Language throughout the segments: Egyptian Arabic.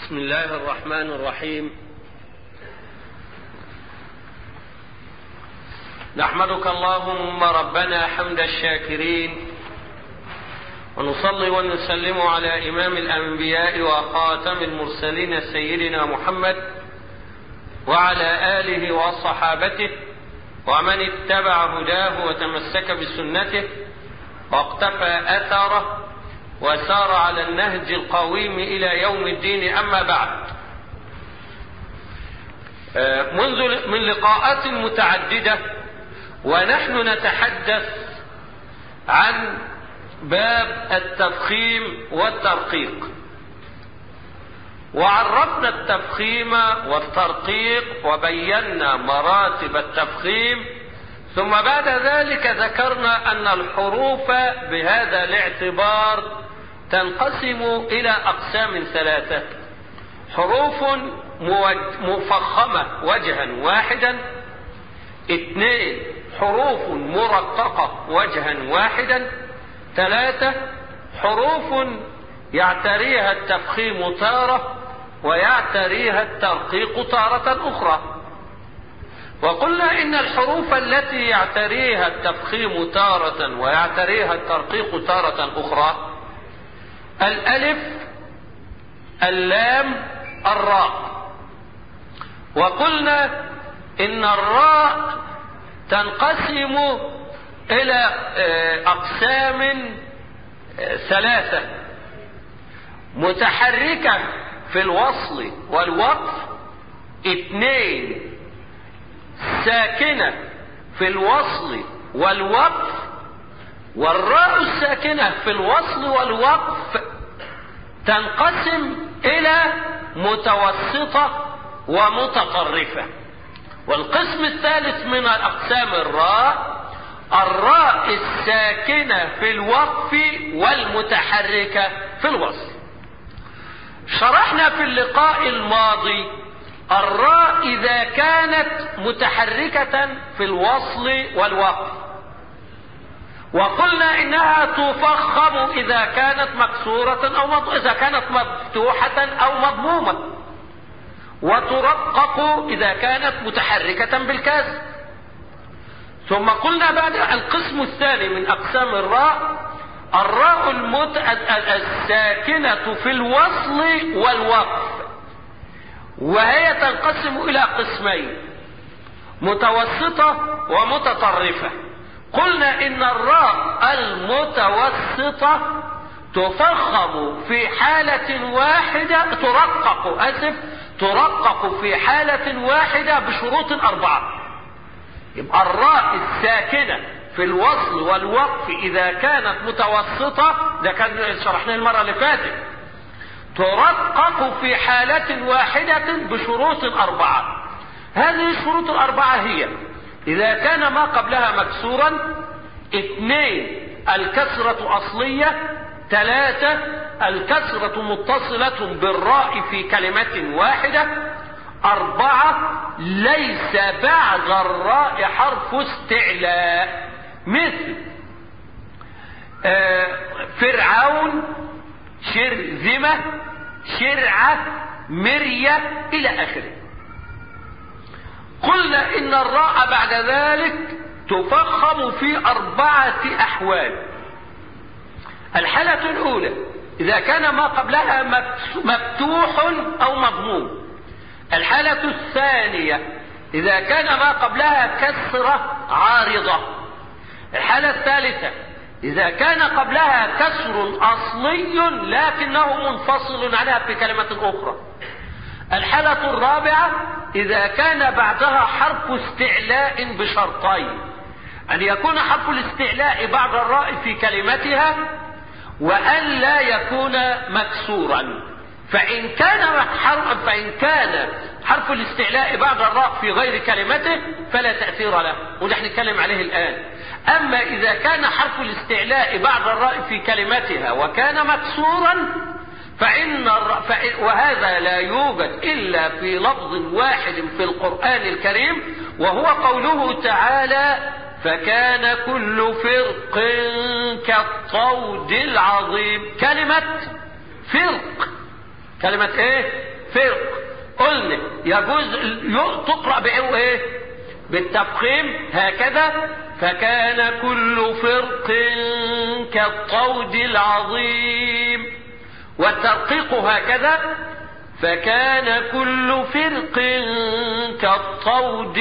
بسم الله الرحمن الرحيم نحمدك اللهم ربنا حمد الشاكرين ونصلي ونسلم على إمام الأنبياء وخاتم المرسلين سيدنا محمد وعلى آله وصحابته ومن اتبع هداه وتمسك بسنته واقتفى أثره وسار على النهج القويم إلى يوم الدين أما بعد منذ من لقاءات متعددة ونحن نتحدث عن باب التفخيم والترقيق وعرفنا التفخيم والترقيق وبينا مراتب التفخيم ثم بعد ذلك ذكرنا ان الحروف بهذا الاعتبار تنقسم الى اقسام ثلاثه حروف مفخمه وجها واحدا اثنين حروف مرققه وجها واحدا ثلاثه حروف يعتريها التفخيم تاره ويعتريها الترقيق تاره اخرى وقلنا ان الحروف التي يعتريها التفخيم تاره ويعتريها الترقيق تاره اخرى الالف اللام الراء وقلنا ان الراء تنقسم الى اقسام ثلاثه متحركه في الوصل والوقف اثنين ساكنه في الوصل والوقف والراء الساكنه في الوصل والوقف تنقسم الى متوسطه ومتطرفه والقسم الثالث من الاقسام الراء الراء الساكنه في الوقف والمتحركه في الوصل شرحنا في اللقاء الماضي الراء اذا كانت متحركه في الوصل والوقف وقلنا انها تفخم اذا كانت مكسوره او مض... اذا كانت مفتوحه او مضمومه وترقق اذا كانت متحركه بالكسر ثم قلنا بعد القسم الثاني من اقسام الراء الراء المت... الساكنه في الوصل والوقف وهي تنقسم الى قسمين متوسطه ومتطرفه قلنا ان الراء المتوسطة تفخم في حالة واحدة ترقق اسف ترقق في حالة واحدة بشروط اربعة يبقى الراء الساكنة في الوصل والوقف اذا كانت متوسطة ده كان شرحناه المرة اللي فاتت ترقق في حالة واحدة بشروط اربعة هذه الشروط الاربعة هي إذا كان ما قبلها مكسورا اثنين الكسرة أصلية ثلاثة الكسرة متصلة بالراء في كلمة واحدة أربعة ليس بعد الراء حرف استعلاء مثل آه فرعون شرذمة شرعة مرية إلى آخره قلنا ان الراء بعد ذلك تفخم في اربعة احوال الحالة الاولى اذا كان ما قبلها مفتوح او مضموم الحالة الثانية اذا كان ما قبلها كسرة عارضة الحالة الثالثة اذا كان قبلها كسر اصلي لكنه منفصل عنها في كلمة اخرى الحالة الرابعة إذا كان بعدها حرف استعلاء بشرطين أن يكون حرف الاستعلاء بعد الراء في كلمتها وأن لا يكون مكسورا فإن كان حرف فإن كان حرف الاستعلاء بعد الراء في غير كلمته فلا تأثير له وده نتكلم عليه الآن أما إذا كان حرف الاستعلاء بعد الراء في كلمتها وكان مكسورا فإن وهذا لا يوجد إلا في لفظ واحد في القرآن الكريم وهو قوله تعالى فكان كل فرق كالطود العظيم كلمة فرق كلمة ايه فرق قلنا يجوز تقرأ بإيه وإيه بالتفخيم هكذا فكان كل فرق كالطود العظيم والترقيق هكذا فكان كل فرق كالطود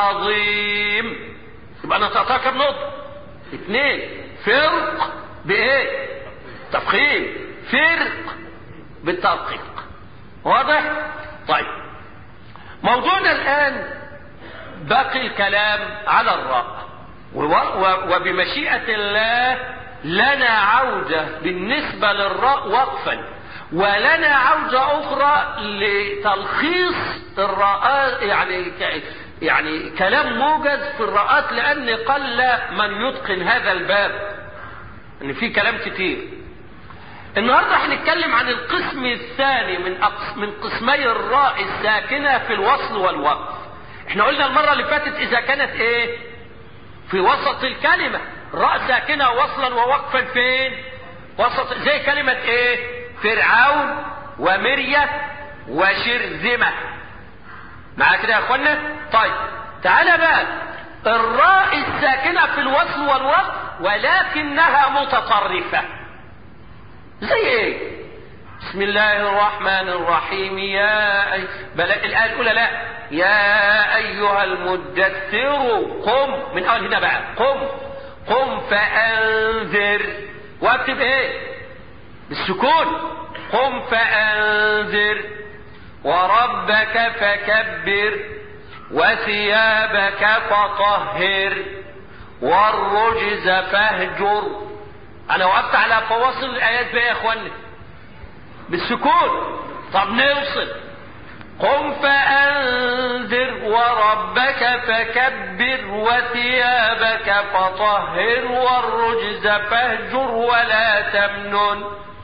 العظيم يبقى انا تعطيها كم نقطة اثنين فرق بايه تفخيم فرق بالترقيق واضح طيب موضوعنا الان باقي الكلام على الراء وبمشيئة الله لنا عودة بالنسبة للراء وقفا ولنا عودة أخرى لتلخيص الراءات يعني يعني كلام موجز في الراءات لأن قل من يتقن هذا الباب ان في كلام كتير النهارده هنتكلم عن القسم الثاني من أقس من قسمي الراء الساكنه في الوصل والوقف احنا قلنا المره اللي فاتت اذا كانت ايه في وسط الكلمه راء ساكنه وصلا ووقفا فين وسط زي كلمه ايه فرعون ومرية وشرذمة مع كده يا اخوانا طيب تعالى بقى الراء الساكنة في الوصل والوقف ولكنها متطرفة زي ايه بسم الله الرحمن الرحيم يا أي... بلا الآية الأولى لا يا أيها المدثر قم من أول هنا بقى قم قم فأنذر واكتب ايه بالسكون قم فأنذر وربك فكبر وثيابك فطهر والرجز فاهجر انا وقفت على فواصل الايات بقى يا اخوانا بالسكون طب نوصل قم فانذر وربك فكبر وثيابك فطهر والرجز فاهجر ولا تمنن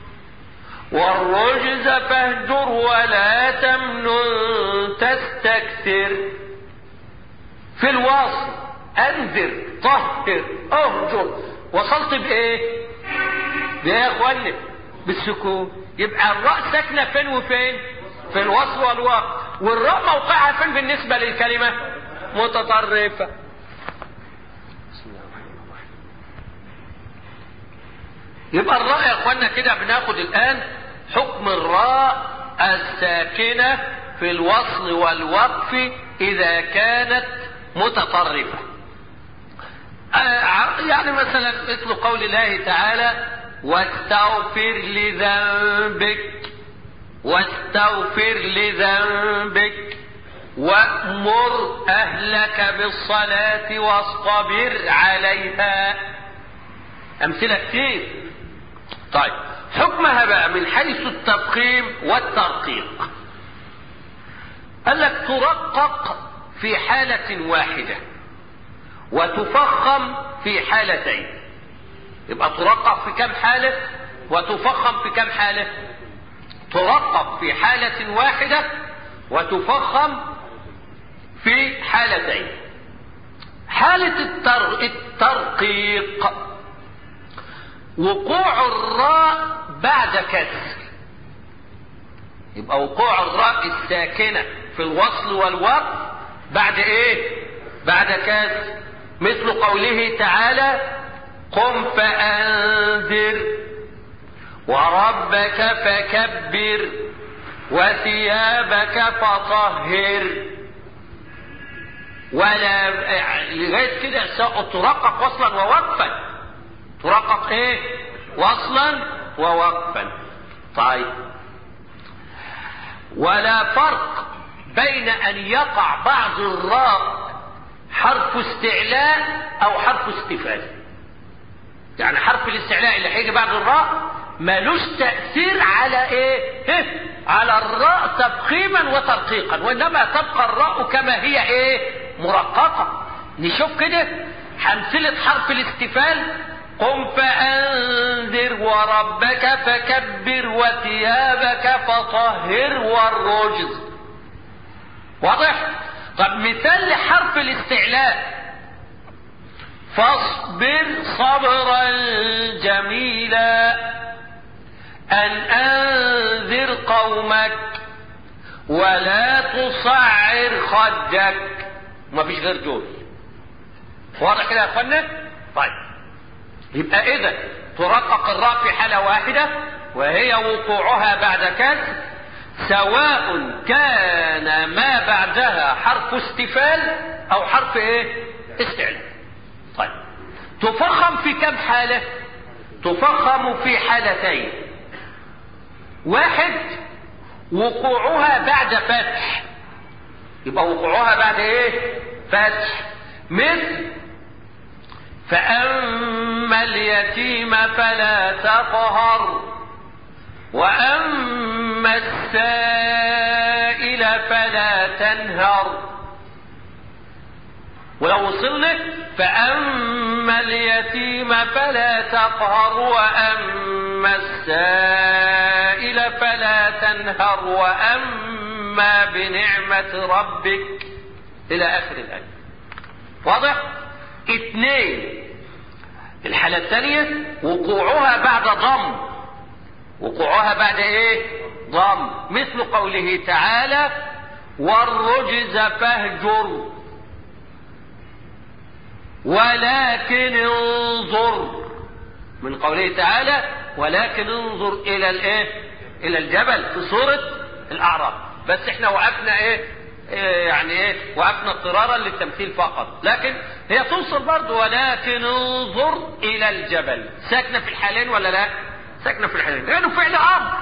والرجز فاهجر ولا تمنن تستكثر في الوصل انذر طهر اهجر وصلت بايه بايه يا اخوانا بالسكون يبقى الراء ساكنه فين وفين في الوصل والوقت والراء موقعها فين بالنسبه للكلمه متطرفه يبقى الراء يا اخوانا كده بناخد الان حكم الراء الساكنه في الوصل والوقف اذا كانت متطرفه يعني مثلا مثل قول الله تعالى واستغفر لذنبك واستغفر لذنبك وامر اهلك بالصلاه واصطبر عليها امثله كتير طيب حكمها بقى من حيث التفخيم والترقيق قال لك ترقق في حاله واحده وتفخم في حالتين يبقى ترقق في كم حالة وتفخم في كم حالة ترقق في حالة واحدة وتفخم في حالتين حالة التر... الترقيق وقوع الراء بعد كسر يبقى وقوع الراء الساكنة في الوصل والوقف بعد ايه بعد كسر مثل قوله تعالى قم فأنذر وربك فكبر وثيابك فطهر ولا لغاية كده ترقق وصلا ووقفا ترقق ايه وصلا ووقفا طيب ولا فرق بين ان يقع بعض الراء حرف استعلاء او حرف استفهام يعني حرف الاستعلاء اللي هيجي بعد الراء ملوش تأثير على ايه على الراء تفخيما وترقيقا وانما تبقى الراء كما هي ايه مرققة نشوف كده امثلة حرف الاستفال قم فأنذر وربك فكبر وثيابك فطهر والرجز واضح طب مثال لحرف الاستعلاء فاصبر صبرا جميلا أن أنذر قومك ولا تصعر خدك ما فيش غير دول واضح كده يا اخوانا طيب يبقى اذا ترقق الراء في حاله واحده وهي وقوعها بعد كسر سواء كان ما بعدها حرف استفال او حرف ايه استعلاء طيب تفخم في كم حالة تفخم في حالتين واحد وقوعها بعد فتح يبقى وقوعها بعد ايه فتح مثل فأما اليتيم فلا تقهر وأما السائل فلا تنهر ولو وصلنا فأما اليتيم فلا تقهر وأما السائل فلا تنهر وأما بنعمة ربك إلى آخر الآية واضح؟ اثنين الحالة الثانية وقوعها بعد ضم وقوعها بعد ايه ضم مثل قوله تعالى والرجز فاهجر ولكن انظر من قوله تعالى ولكن انظر الى الايه الى الجبل في سورة الاعراف بس احنا وقفنا ايه, إيه يعني ايه وقفنا اضطرارا للتمثيل فقط لكن هي توصل برضه ولكن انظر الى الجبل ساكنه في الحالين ولا لا ساكنه في الحالين لانه فعل امر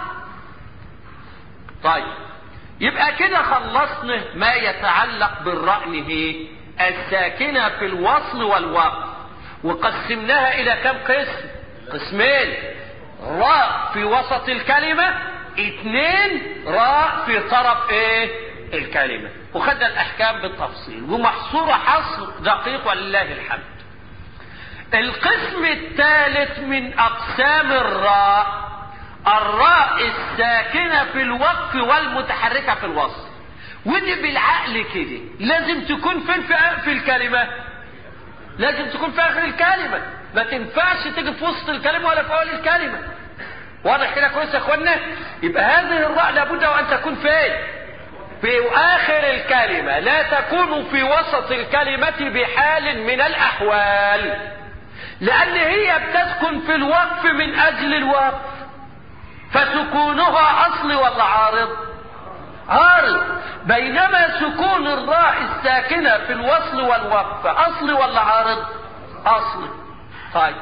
طيب يبقى كده خلصنا ما يتعلق بالرأي الساكنة في الوصل والوقف وقسمناها إلى كم قسم قسمين راء في وسط الكلمة اثنين راء في طرف ايه الكلمة وخدنا الأحكام بالتفصيل ومحصورة حصر دقيق ولله الحمد القسم الثالث من أقسام الراء الراء الساكنة في الوقف والمتحركة في الوصل ودي بالعقل كده لازم تكون فين في, في الكلمة لازم تكون في آخر الكلمة ما تنفعش تيجي في وسط الكلمة ولا في أول الكلمة واضح كده كويس يا اخوانا يبقى هذه الراء لابد وان تكون فين في اخر الكلمة لا تكون في وسط الكلمة بحال من الاحوال لان هي بتسكن في الوقف من اجل الوقف فسكونها اصلي ولا عارض عارض بينما سكون الراء الساكنة في الوصل والوقف اصلي ولا عارض اصلي طيب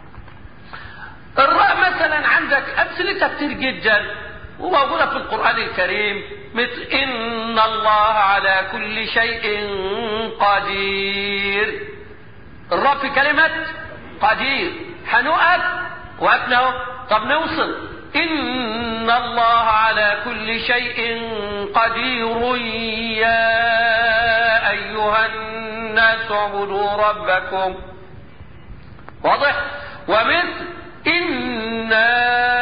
الراء مثلا عندك امثلتها كتير جدا وموجودة في القرآن الكريم مثل إن الله على كل شيء قدير الراء في كلمة قدير هنقف وقفنا طب نوصل إن الله على كل شيء قدير يا أيها الناس اعبدوا ربكم واضح ومثل إنا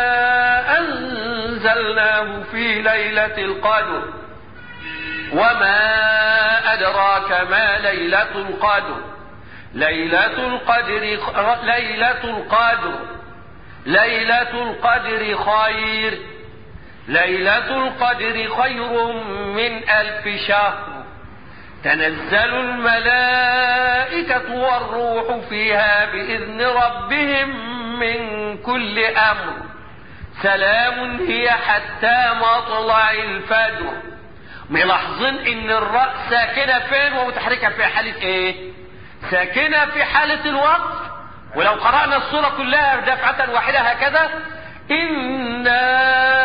أنزلناه في ليلة القدر وما أدراك ما ليلة القدر ليلة القدر ليلة القدر ليلة القدر خير ليلة القدر خير من ألف شهر تنزل الملائكة والروح فيها بإذن ربهم من كل أمر سلام هي حتى مطلع الفجر ملاحظين ان الراء ساكنة فين ومتحركة في حالة ايه ساكنة في حالة الوقف ولو قرأنا الصورة كلها دفعة واحدة هكذا إنا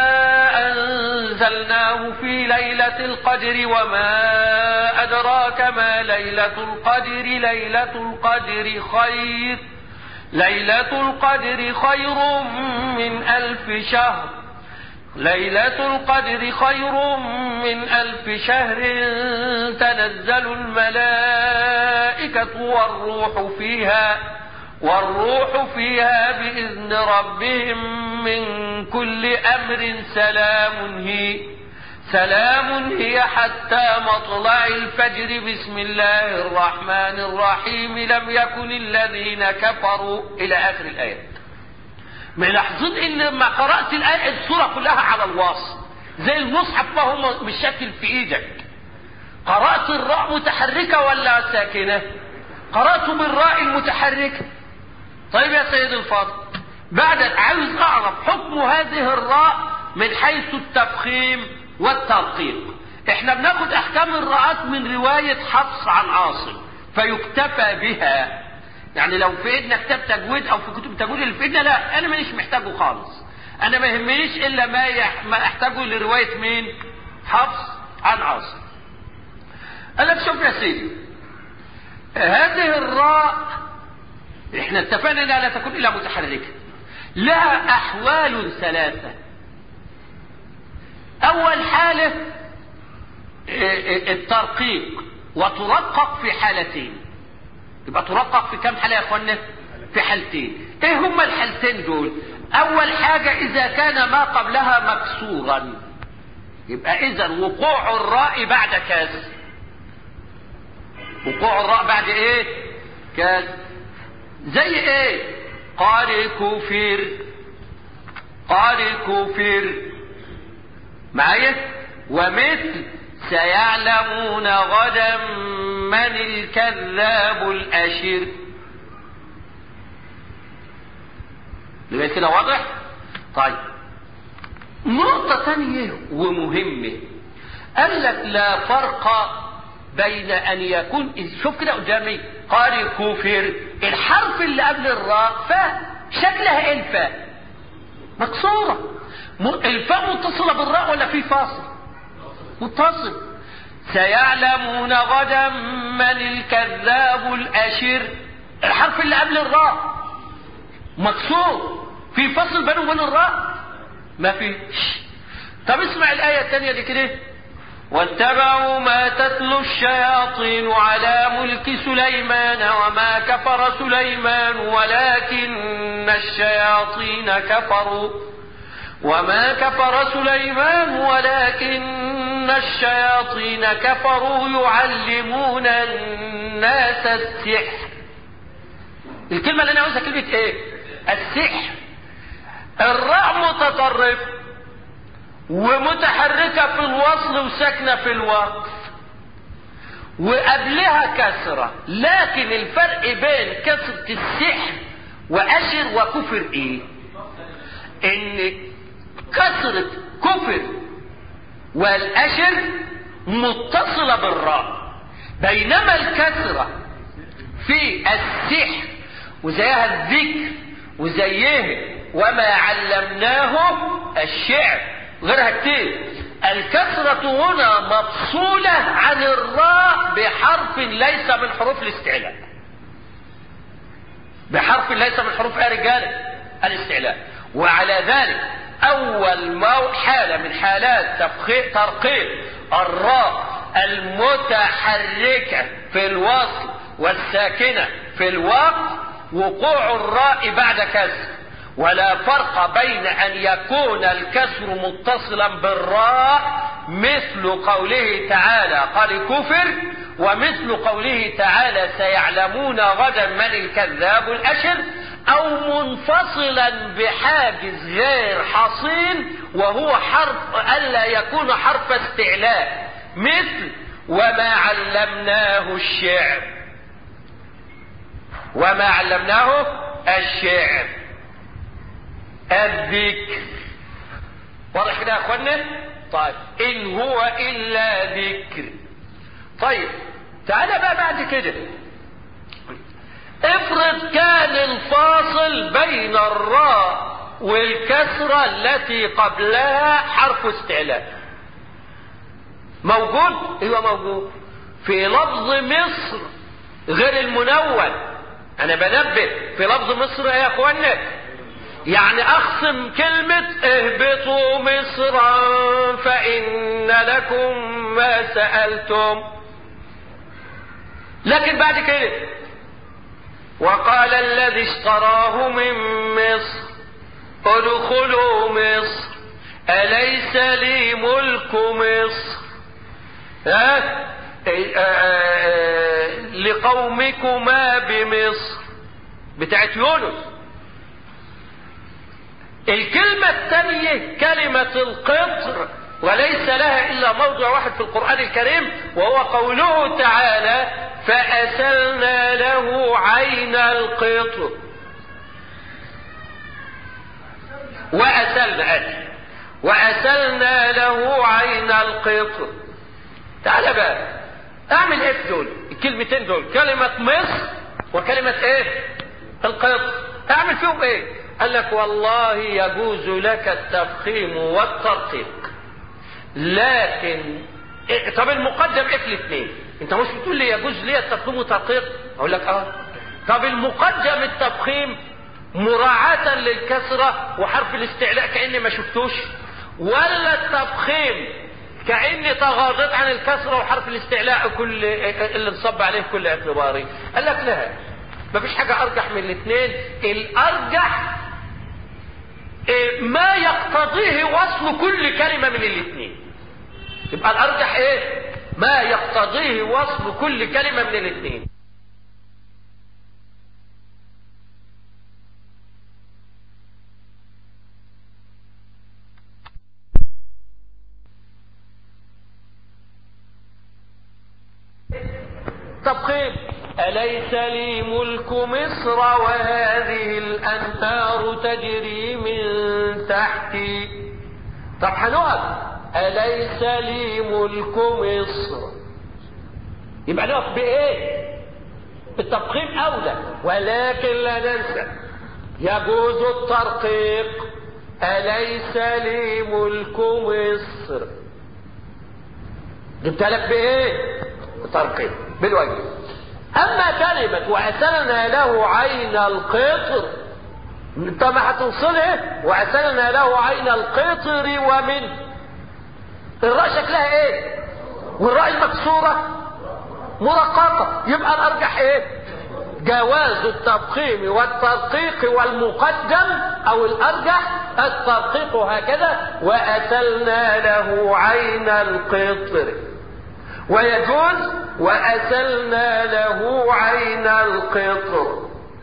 أنزلناه في ليلة القدر وما أدراك ما ليلة القدر ليلة القدر خير ليلة القدر خير من ألف شهر ليلة القدر خير من ألف شهر تنزل الملائكة والروح فيها والروح فيها بإذن ربهم من كل أمر سلام هي سلام هي حتى مطلع الفجر بسم الله الرحمن الرحيم لم يكن الذين كفروا إلى آخر الآية ملاحظين إن لما قرأت الآية السورة كلها على الوصل زي المصحف ما هو مش شكل في ايدك قرأت الراء متحركة ولا ساكنة قرأت بالراء المتحركة طيب يا سيد الفاضل بعد عاوز اعرف حكم هذه الراء من حيث التفخيم والترقيق احنا بناخد احكام الراءات من رواية حفص عن عاصم فيكتفى بها يعني لو في ايدنا كتاب تجويد او في كتب تجويد اللي في ايدنا لا انا مانيش محتاجه خالص انا ما يهمنيش الا ما, يح... ما احتاجه لرواية مين حفص عن عاصم قال لك شوف يا سيدي هذه الراء احنا اتفقنا انها لا تكون الا متحركه لها احوال ثلاثه اول حاله الترقيق وترقق في حالتين يبقى ترقق في كم حاله يا اخوانا في حالتين ايه هما الحالتين دول اول حاجه اذا كان ما قبلها مكسورا يبقى اذا وقوع الراء بعد كسر وقوع الراء بعد ايه كسر زي ايه قال كفر قال كفر معايا ومثل سيعلمون غدا من الكذاب الاشر لغايه كده واضح طيب نقطه ثانيه ومهمه قال لك لا فرق بين ان يكون شوف كده قدامي قارئ كفر الحرف اللي قبل الراء فاء شكلها ايه الفاء مكسوره الفاء متصله بالراء ولا في فاصل متصل سيعلمون غدا من الكذاب الاشر الحرف اللي قبل الراء مكسور في فصل بينه وبين الراء ما فيش طب اسمع الايه الثانيه دي كده واتبعوا ما تتلو الشياطين على ملك سليمان وما كفر سليمان ولكن الشياطين كفروا وما كفر سليمان ولكن الشياطين كفروا يعلمون الناس السحر الكلمة اللي أنا عاوزها كلمة إيه؟ السحر الراء متطرف ومتحركة في الوصل وساكنة في الوقف وقبلها كسرة لكن الفرق بين كسرة السحر وأشر وكفر إيه؟ إن كسرة كفر والأشر متصلة بالراء بينما الكسرة في السحر وزيها الذكر وزيه وما علمناه الشعر غيرها كتير الكسرة هنا مفصولة عن الراء بحرف ليس من حروف الاستعلاء بحرف ليس من حروف ايه رجاله الاستعلاء وعلى ذلك اول ما حالة من حالات ترقيق الراء المتحركة في الوصل والساكنة في الوقت وقوع الراء بعد كسر ولا فرق بين ان يكون الكسر متصلا بالراء مثل قوله تعالى قال كفر ومثل قوله تعالى سيعلمون غدا من الكذاب الاشر او منفصلا بحاجز غير حصين وهو حرف الا يكون حرف استعلاء مثل وما علمناه الشعر وما علمناه الشعر الذكر واضح كده يا اخوانا طيب ان هو الا ذكر طيب تعالى بقى بعد كده افرض كان الفاصل بين الراء والكسرة التي قبلها حرف استعلاء موجود ايوه موجود في لفظ مصر غير المنون انا بنبه في لفظ مصر يا اخوانا يعني اخصم كلمة اهبطوا مصرا فان لكم ما سألتم لكن بعد كده وقال الذي اشتراه من مصر ادخلوا مصر أليس لي ملك مصر ها لقومكما بمصر بتاعت يونس الكلمة الثانية كلمة القطر وليس لها إلا موضع واحد في القرآن الكريم وهو قوله تعالى فأسلنا له عين القطر وأسلنا أدي وأسلنا له عين القطر تعال بقى اعمل ايه في دول الكلمتين دول كلمة مصر وكلمة ايه القطر اعمل فيهم ايه قال لك والله يجوز لك التفخيم والترقيق لكن إيه طب المقدم ايه في الاثنين انت مش بتقول لي يجوز لي التفخيم والترقيق اقول لك اه طب المقدم التفخيم مراعاة للكسرة وحرف الاستعلاء كأني ما شفتوش ولا التفخيم كأني تغاضيت عن الكسرة وحرف الاستعلاء كل اللي انصب عليه كل اعتباري قال لك لا مفيش حاجة أرجح من الاثنين الأرجح ما يقتضيه وصل كل كلمة من الاثنين يبقى الأرجح إيه؟ ما يقتضيه وصل كل كلمة من الاثنين تبقيم أليس لي ملك مصر وهذه الأنهار تجري من تحتي طب هنقف أليس لي ملك مصر يبقى نقف بإيه؟ بالتبقيم أولى ولكن لا ننسى يجوز الترقيق أليس لي ملك مصر جبت لك بإيه؟ ترقيق بالوجه اما كلمة واسلنا له عين القطر انت ما هتوصل ايه واسلنا له عين القطر ومن الراء شكلها ايه والراء المكسورة مرققة يبقى الارجح ايه جواز التفخيم والترقيق والمقدم او الارجح الترقيق هكذا واسلنا له عين القطر ويجوز وأسلنا له عين القطر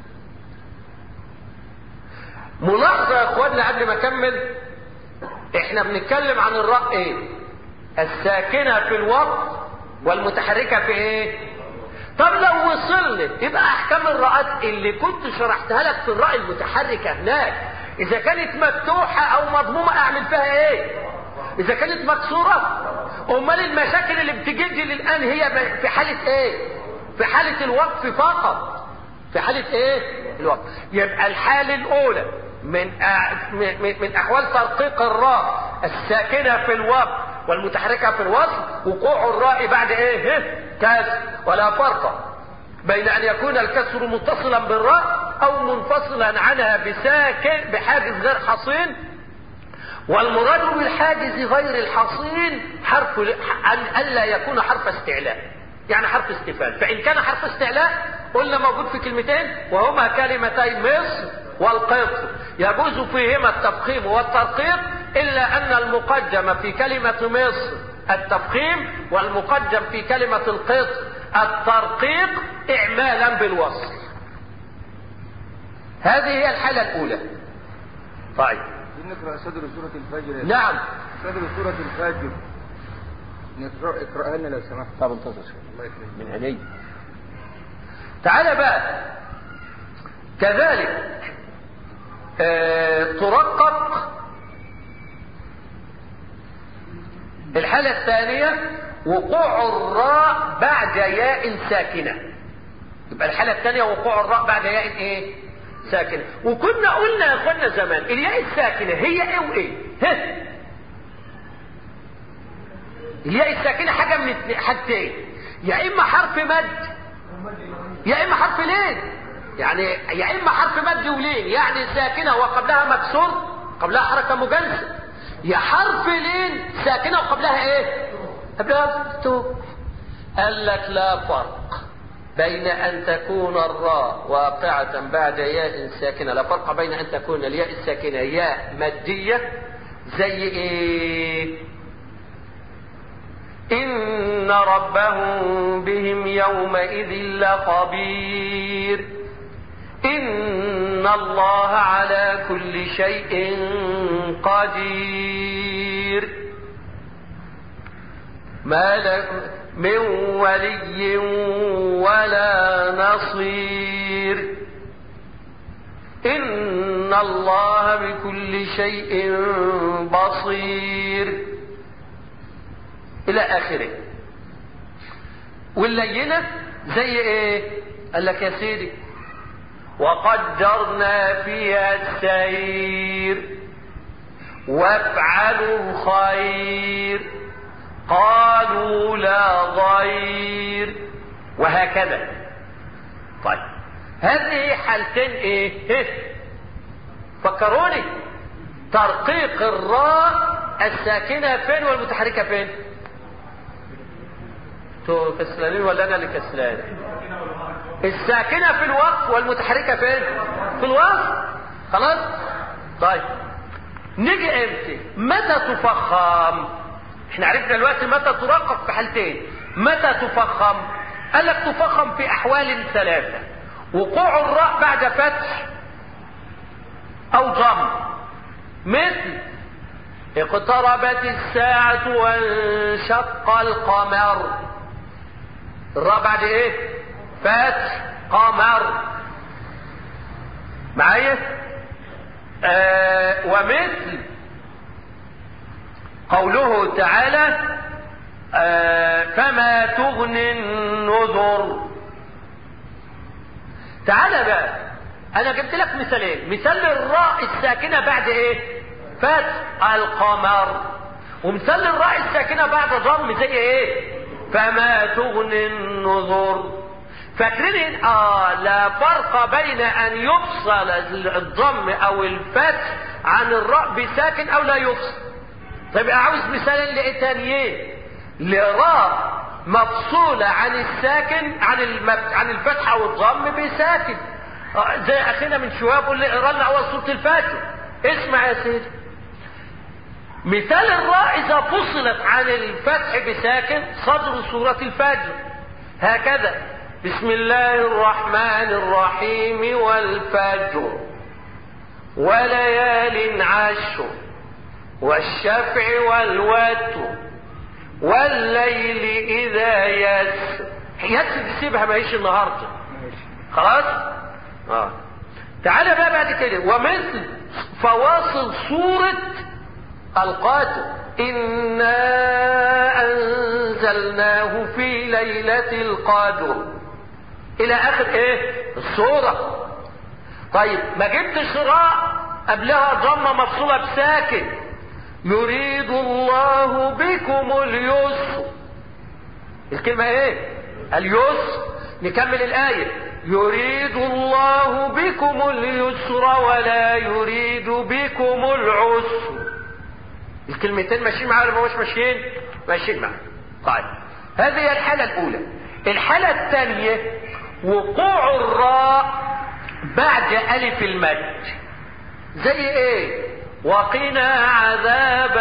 ملاحظة يا اخواننا قبل ما اكمل احنا بنتكلم عن الراء ايه الساكنة في الوقت والمتحركة في ايه طب لو وصلنا يبقى احكام الراءات اللي كنت شرحتها لك في الراء المتحركة هناك اذا كانت مفتوحة او مضمومة اعمل فيها ايه اذا كانت مكسورة امال المشاكل اللي بتجي لي الان هي في حالة ايه في حالة الوقف فقط في حالة ايه الوقف يبقى الحالة الاولى من من, من احوال ترقيق الراء الساكنة في الوقف والمتحركة في الوصل وقوع الراء بعد ايه كسر ولا فرق بين ان يكون الكسر متصلا بالراء او منفصلا عنها بساكن بحاجز غير حصين والمراد بالحاجز غير الحصين حرف أن ألا يكون حرف استعلاء يعني حرف استفهام فإن كان حرف استعلاء قلنا موجود في كلمتين وهما كلمتي مصر والقطر يجوز فيهما التفخيم والترقيق إلا أن المقدم في كلمة مصر التفخيم والمقدم في كلمة القطر الترقيق إعمالا بالوصل هذه هي الحالة الأولى طيب نقرأ صدر سورة الفجر نعم صدر سورة الفجر نقرأ اقرأها لنا لو سمحت طب انتظر شوي الله يكرمك من عيني تعال بقى كذلك آه ترقق الحالة الثانية وقوع الراء بعد ياء ساكنة يبقى الحالة الثانية وقوع الراء بعد ياء ايه ساكنة وكنا قلنا يا اخوانا زمان الياء الساكنة هي ايه وايه ها الياء الساكنة حاجة من اتنين- حاجتين يا اما حرف مد يا اما حرف لين يعني يا اما حرف مد ولين يعني ساكنة وقبلها مكسور قبلها حركة مجانسة يا حرف لين ساكنة وقبلها ايه قبلها مفتوح قال لك لا فرق بين أن تكون الراء واقعة بعد ياء ساكنة لا فرق بين أن تكون الياء الساكنة ياء مادية زي إيه إن ربهم بهم يومئذ لخبير إن الله على كل شيء قدير ما لكم من ولي ولا نصير إن الله بكل شيء بصير إلى آخره واللينة زي إيه؟ قال لك يا سيدي وقدرنا فيها السير وافعلوا الخير قالوا لا ضير وهكذا طيب هذه حالتين ايه فكروني ترقيق الراء الساكنة فين والمتحركة فين انتوا كسلانين ولا انا اللي كسلان الساكنة في الوقف والمتحركة فين في الوقف خلاص طيب نيجي امتى متى تفخم احنا عرفنا دلوقتي متى ترقق في حالتين متى تفخم قال لك تفخم في احوال ثلاثة وقوع الراء بعد فتح او ضم مثل اقتربت الساعة وانشق القمر الراء بعد ايه فتح قمر معايا آه ومثل قوله تعالى آه فما تغني النذر تعالى بقى انا جبت لك مثالين مثال الراء الساكنه بعد ايه فتح القمر ومثال الراء الساكنه بعد ضم زي ايه فما تغني النذر فاكرين اه لا فرق بين ان يفصل الضم او الفتح عن الراء بساكن او لا يفصل طيب عاوز مثالين لايه تانيين لراء مفصولة عن الساكن عن المبت... عن الفتح او الضم بساكن آه زي اخينا من شويه بيقول لي اقرا لنا اول سوره الفاتحه اسمع يا سيدي مثال الراء اذا فصلت عن الفتح بساكن صدر سوره الفجر هكذا بسم الله الرحمن الرحيم والفجر وليال عشر والشفع والوتر والليل إذا يس يس دي سيبها ما هيش النهاردة خلاص اه تعالى بقى بعد كده ومثل فواصل سورة القاتل إنا أنزلناه في ليلة القدر إلى آخر إيه السورة طيب ما جبتش راء قبلها ضمة مفصولة بساكن يريد الله بكم اليسر الكلمة ايه اليسر نكمل الآية يريد الله بكم اليسر ولا يريد بكم العسر الكلمتين ماشيين معايا ولا مش ماشيين ماشيين معايا طيب هذه هي الحالة الأولى الحالة الثانية وقوع الراء بعد ألف المد زي ايه وقنا عذاب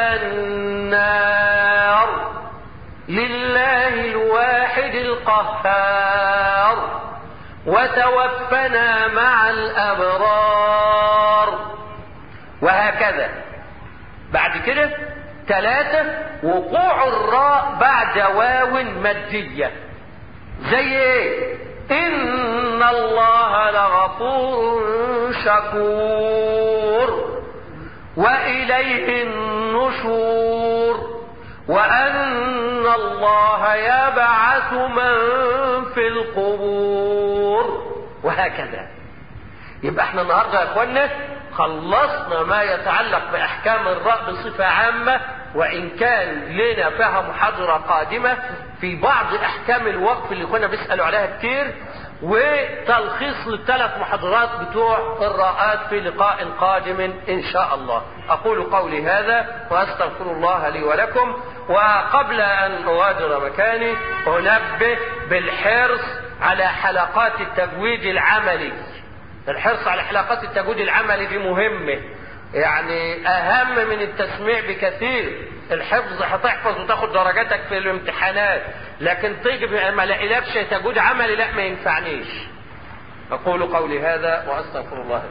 النار لله الواحد القهار وتوفنا مع الأبرار وهكذا بعد كده ثلاثة وقوع الراء بعد واو مادية زي ايه إن الله لغفور شكور وإليه النشور وأن الله يبعث من في القبور وهكذا يبقى احنا النهارده يا اخوانا خلصنا ما يتعلق باحكام الراء بصفه عامه وان كان لنا فيها محاضره قادمه في بعض احكام الوقف اللي كنا بيسالوا عليها كتير وتلخيص للثلاث محاضرات بتوع الراءات في لقاء قادم ان شاء الله اقول قولي هذا واستغفر الله لي ولكم وقبل ان اغادر مكاني انبه بالحرص على حلقات التجويد العملي الحرص على حلقات التجويد العملي دي مهمة يعني أهم من التسميع بكثير الحفظ هتحفظ وتاخد درجاتك في الامتحانات لكن تيجي ما لاقيلكش تجويد عملي لا ما ينفعنيش أقول قولي هذا وأستغفر الله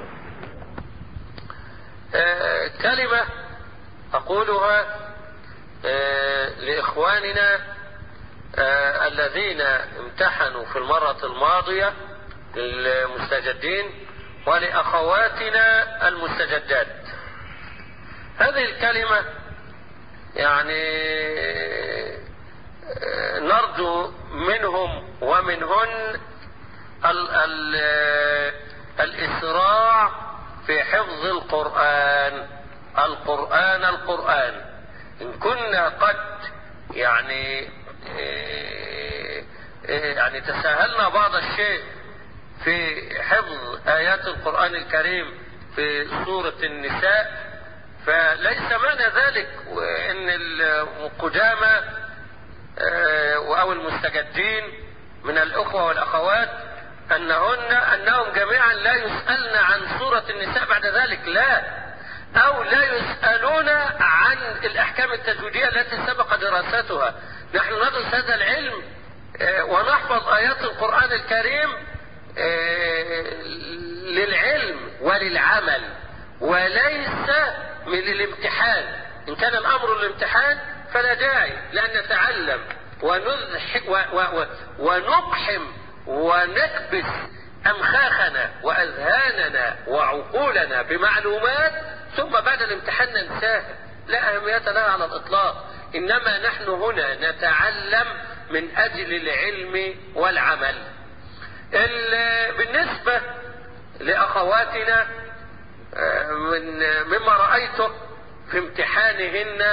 آه كلمة أقولها آه لإخواننا آه الذين امتحنوا في المرة الماضية المستجدين ولأخواتنا المستجدات هذه الكلمة يعني آه، نرجو منهم ومنهن ال ال الإسراع في حفظ القرآن القرآن القرآن إن كنا قد يعني آه، آه، يعني تساهلنا بعض الشيء في حفظ آيات القرآن الكريم في سورة النساء فليس معنى ذلك ان القدامى او المستجدين من الاخوة والاخوات انهن انهم جميعا لا يسألن عن سورة النساء بعد ذلك لا او لا يسألون عن الاحكام التجويدية التي سبق دراستها نحن ندرس هذا العلم ونحفظ ايات القرآن الكريم للعلم وللعمل وليس من الامتحان ان كان الامر الامتحان فلا داعي لان نتعلم ونزح و و و ونقحم ونكبس امخاخنا واذهاننا وعقولنا بمعلومات ثم بعد الامتحان ننساها لا اهميه لها على الاطلاق انما نحن هنا نتعلم من اجل العلم والعمل بالنسبه لاخواتنا من مما رأيته في امتحانهن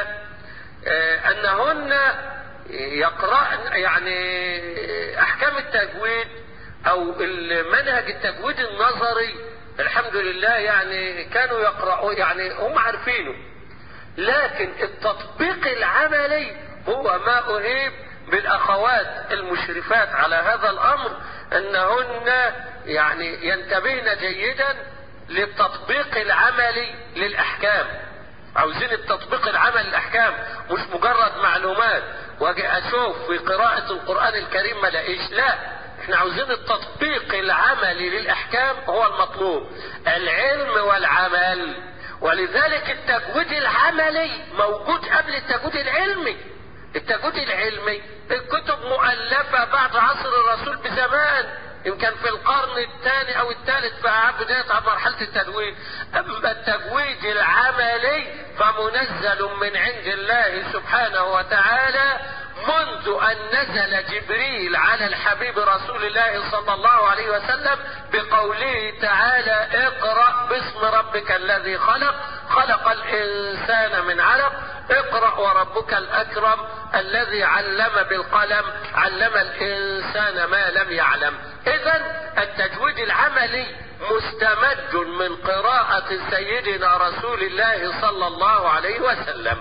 أنهن يقرأن يعني أحكام التجويد أو المنهج التجويد النظري الحمد لله يعني كانوا يقرأوا يعني هم عارفينه لكن التطبيق العملي هو ما أهيب بالأخوات المشرفات على هذا الأمر أنهن يعني ينتبهن جيدا للتطبيق العملي للاحكام عاوزين التطبيق العملي للاحكام مش مجرد معلومات واجي اشوف في قراءة القرآن الكريم ما لاقيش لا احنا عاوزين التطبيق العملي للاحكام هو المطلوب العلم والعمل ولذلك التجويد العملي موجود قبل التجويد العلمي التجويد العلمي الكتب مؤلفة بعد عصر الرسول بزمان يمكن في القرن الثاني او الثالث في بداية مرحلة التجويد اما التجويد العملي فمنزل من عند الله سبحانه وتعالى منذ ان نزل جبريل على الحبيب رسول الله صلى الله عليه وسلم بقوله تعالى اقرأ باسم ربك الذي خلق خلق الانسان من علق اقرأ وربك الاكرم الذي علم بالقلم علم الانسان ما لم يعلم اذا التجويد العملي مستمد من قراءة سيدنا رسول الله صلى الله عليه وسلم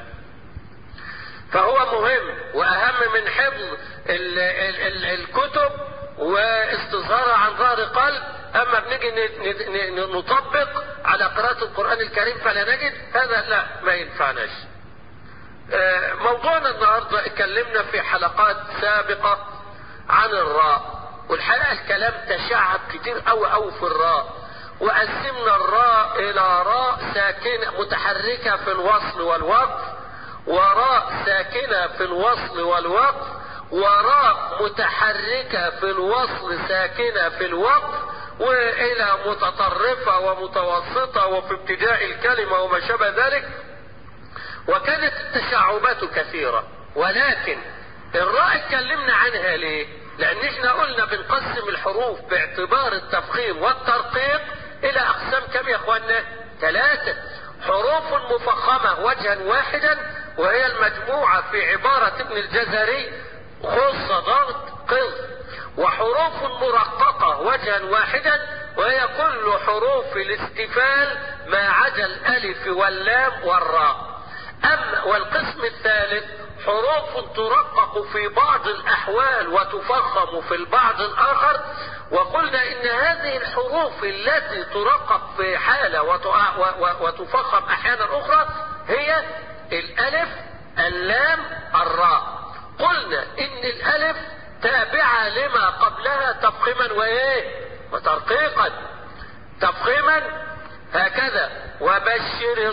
فهو مهم واهم من حفظ ال ال ال الكتب واستصغارها عن ظهر قلب اما بنيجي نطبق على قراءة القرآن الكريم فلا نجد هذا لا ما ينفعناش موضوعنا النهاردة اتكلمنا في حلقات سابقة عن الراء والحقيقة الكلام تشعب كتير قوي قوي في الراء وقسمنا الراء الى راء ساكنة متحركة في الوصل والوقف وراء ساكنة في الوصل والوقف وراء متحركة في الوصل ساكنة في الوقف والى متطرفة ومتوسطة وفي ابتداء الكلمة وما شابه ذلك وكانت التشعبات كثيرة ولكن الراء اتكلمنا عنها ليه لان احنا قلنا بنقسم الحروف باعتبار التفخيم والترقيق الى اقسام كم يا اخوانا ثلاثة حروف مفخمة وجها واحدا وهي المجموعة في عبارة ابن الجزري خص ضغط قض وحروف مرققة وجها واحدا وهي كل حروف الاستفال ما عدا الالف واللام والراء اما والقسم الثالث حروف ترقق في بعض الاحوال وتفخم في البعض الاخر وقلنا ان هذه الحروف التي ترقق في حالة وتفخم احيانا اخرى هي الالف اللام الراء قلنا ان الالف تابعة لما قبلها تفخيما وايه وترقيقا تفخيما هكذا وبشر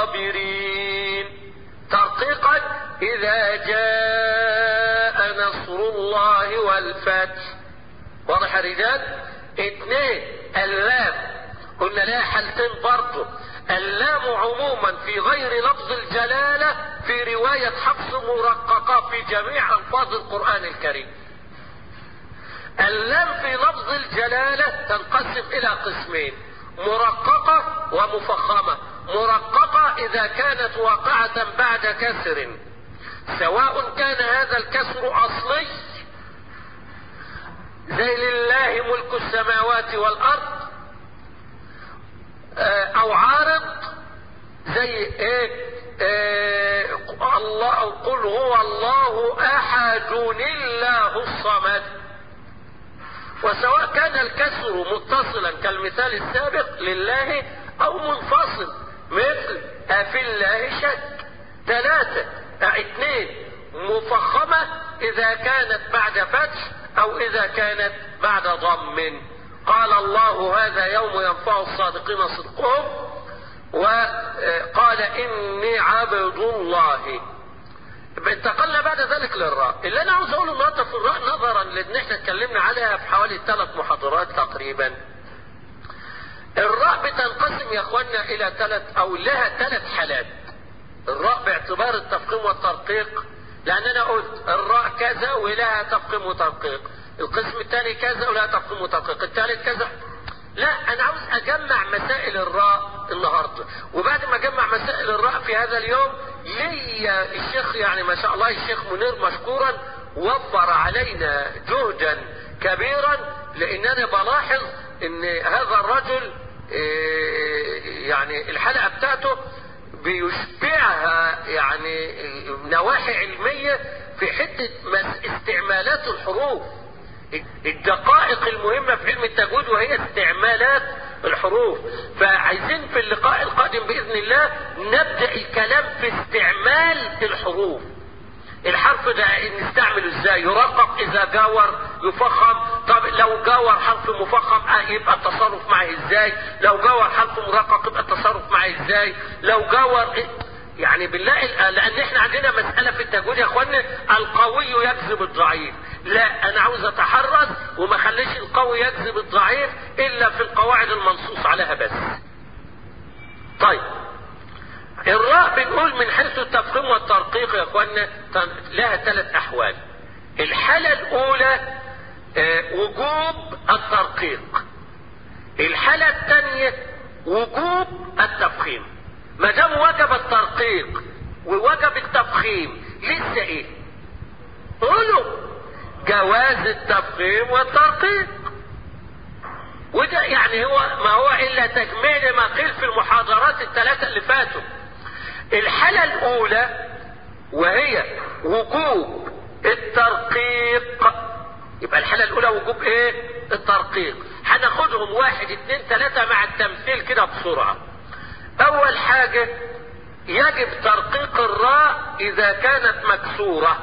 الصابرين ترقيقا اذا جاء نصر الله والفتح واضح يا رجال اثنين اللام قلنا لها حالتين برضه اللام عموما في غير لفظ الجلالة في رواية حفص مرققة في جميع ألفاظ القرآن الكريم اللام في لفظ الجلالة تنقسم إلى قسمين مرققة ومفخمة مرققة إذا كانت واقعة بعد كسر سواء كان هذا الكسر أصلي زي لله ملك السماوات والأرض أو عارض زي إيه آه الله قل هو الله أحد الله الصمد وسواء كان الكسر متصلا كالمثال السابق لله او منفصل مثل افي الله شك ثلاثة اثنين مفخمة اذا كانت بعد فتح او اذا كانت بعد ضم قال الله هذا يوم ينفع الصادقين صدقهم وقال اني عبد الله انتقلنا بعد ذلك للراء اللي انا عاوز اقوله النهارده في الراء نظرا لان احنا اتكلمنا عليها في حوالي ثلاث محاضرات تقريبا الراء بتنقسم يا اخوانا الى ثلاث او لها ثلاث حالات الراء باعتبار التفخيم والترقيق لان انا قلت الراء كذا ولها تفخيم وترقيق القسم الثاني كذا ولها تفخيم وترقيق الثالث كذا لا انا عاوز اجمع مسائل الراء النهارده وبعد ما اجمع مسائل الراء في هذا اليوم ليا الشيخ يعني ما شاء الله الشيخ منير مشكورا وفر علينا جهدا كبيرا لان انا بلاحظ ان هذا الرجل يعني الحلقه بتاعته بيشبعها يعني نواحي علميه في حته استعمالات الحروف الدقائق المهمة في علم التجويد وهي استعمالات الحروف فعايزين في اللقاء القادم بإذن الله نبدأ الكلام في استعمال الحروف الحرف ده نستعمله ازاي يرقق اذا جاور يفخم طب لو جاور حرف مفخم يبقى التصرف معه ازاي لو جاور حرف مرقق يبقى التصرف معه ازاي لو جاور يعني بالله لان احنا عندنا مسألة في التجويد يا اخوانا القوي يجذب الضعيف لا انا عاوز اتحرز وما خليش القوي يجذب الضعيف الا في القواعد المنصوص عليها بس طيب الراء بنقول من حيث التفخيم والترقيق يا اخوانا لها ثلاث احوال الحالة الاولى اه وجوب الترقيق الحالة الثانية وجوب التفخيم ما دام وجب الترقيق ووجب التفخيم لسه ايه قولوا جواز التفخيم والترقيق وده يعني هو ما هو الا تجميع لما قيل في المحاضرات الثلاثه اللي فاتوا الحاله الاولى وهي وجوب الترقيق يبقى الحاله الاولى وجوب ايه الترقيق هناخدهم واحد اتنين تلاته مع التمثيل كده بسرعه اول حاجة يجب ترقيق الراء اذا كانت مكسورة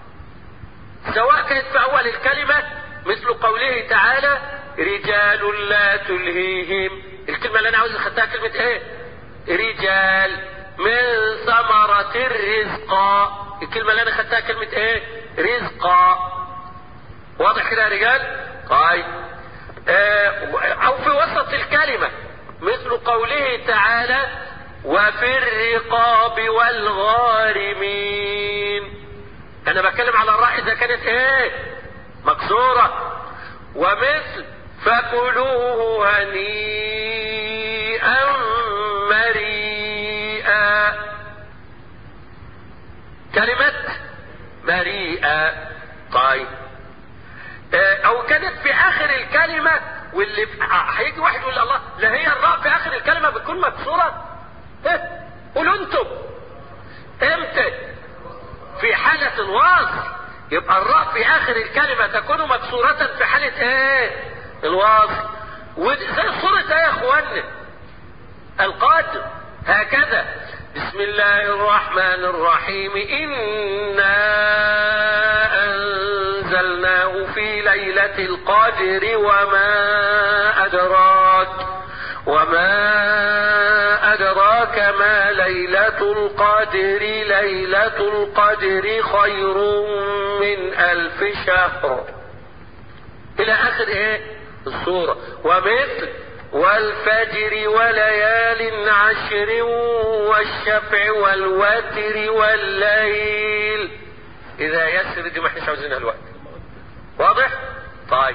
سواء كانت في اول الكلمة مثل قوله تعالى رجال لا تلهيهم الكلمة اللي انا عاوز اخدتها كلمة ايه رجال من ثمرة الرزق الكلمة اللي انا خدتها كلمة ايه رزقا واضح كده يا رجال طيب اه او في وسط الكلمة مثل قوله تعالى وفي الرقاب والغارمين انا بتكلم على الراء اذا كانت ايه مكسورة ومثل فكلوه هنيئا مريئا كلمة مريئا طيب او كانت في اخر الكلمة واللي هيجي واحد يقول الله لا هي الراء في اخر الكلمه بتكون مكسوره ايه قولوا انتم امتى في حاله الوصل يبقى الراء في اخر الكلمه تكون مكسوره في حاله ايه الوصل وزي صوره ايه يا اخوانا القادم هكذا بسم الله الرحمن الرحيم انا انزلناه في ليلة القدر وما أدراك وما أدراك ما ليلة ليلة القدر ليلة القدر خير من ألف شهر إلى آخر إيه السورة ومثل والفجر وليال عشر والشفع والوتر والليل إذا يسر دي ما احناش عاوزينها الوقت واضح؟ طيب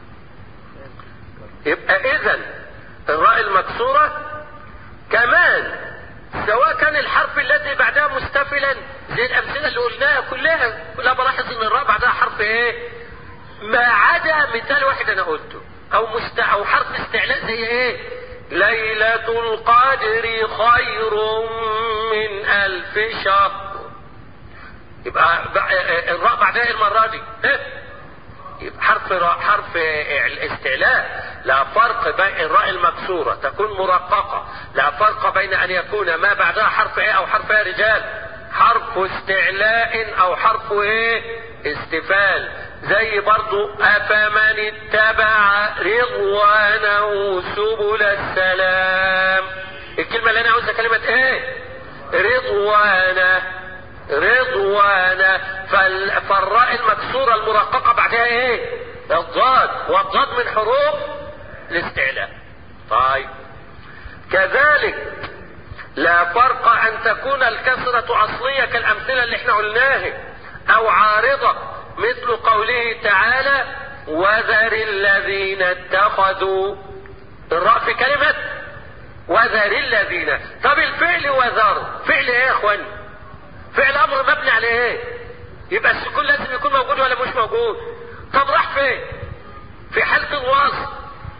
يبقى إذا الراء المكسورة كمان سواء كان الحرف الذي بعدها مستفلا زي الأمثلة اللي قلناها كلها كلها بلاحظ إن الراء بعدها حرف إيه؟ ما عدا مثال واحد أنا قلته أو مست أو حرف استعلاء زي إيه؟ ليلة القدر خير من ألف شهر يبقى الراء بعدها المرة دي إيه؟ يبقى حرف راء حرف الاستعلاء لا فرق بين الراء المكسورة تكون مرققة لا فرق بين أن يكون ما بعدها حرف إيه أو حرف إيه رجال حرف استعلاء أو حرف إيه استفال زي برضو أفمن اتبع رضوانه سبل السلام الكلمة اللي أنا عاوزها كلمة إيه رضوانه رضوانه فال... فالراء المكسورة المرققة بعدها ايه الضاد والضاد من حروف الاستعلاء طيب كذلك لا فرق ان تكون الكسرة اصلية كالامثلة اللي احنا قلناها او عارضة مثل قوله تعالى وذر الذين اتخذوا الراء في كلمة وذر الذين طب الفعل وذر فعل ايه يا اخواني فعل امر مبني على ايه يبقى السكون لازم يكون موجود ولا مش موجود طب راح فين في حالة الوصل